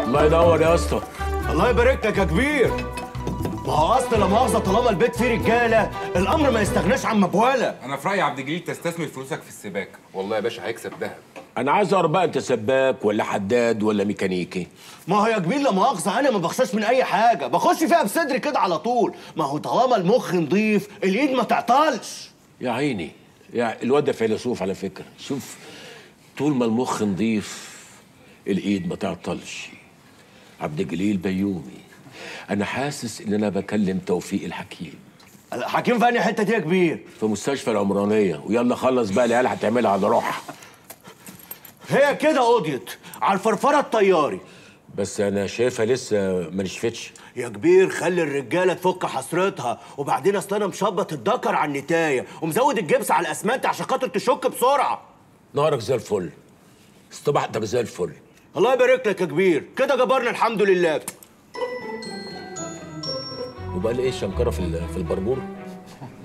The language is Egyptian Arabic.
الله ينور يا اسطى الله يبارك لك يا كبير ما هو اصل لا مؤاخذه طالما البيت فيه رجاله الامر ما يستغناش عن مبواله انا في رايي عبد الجليل تستثمر فلوسك في السباكه والله يا باشا هيكسب ذهب انا عايز اعرف بقى انت سباك ولا حداد ولا ميكانيكي ما هو يا كبير لا مؤاخذه انا ما بخشاش من اي حاجه بخش فيها بصدري كده على طول ما هو طالما المخ نضيف الايد ما تعطلش يا عيني يا الواد ده فيلسوف على فكره شوف طول ما المخ نضيف الايد ما تعطلش عبد الجليل بيومي انا حاسس ان انا بكلم توفيق الحكيم حكيم في انهي حته دي يا كبير في مستشفى العمرانيه ويلا خلص بقى العيال هتعملها على روحها هي كده قضيت على الفرفره الطياري بس انا شايفها لسه ما نشفتش يا كبير خلي الرجاله تفك حسرتها وبعدين اصل انا مشبط الدكر على النتايه ومزود الجبس على الاسمنت عشان خاطر تشك بسرعه نهارك زي الفل استبحتك زي الفل الله يبارك لك يا كبير كده جبرنا الحمد لله وبقى لي ايه الشنكره في ال- في البربور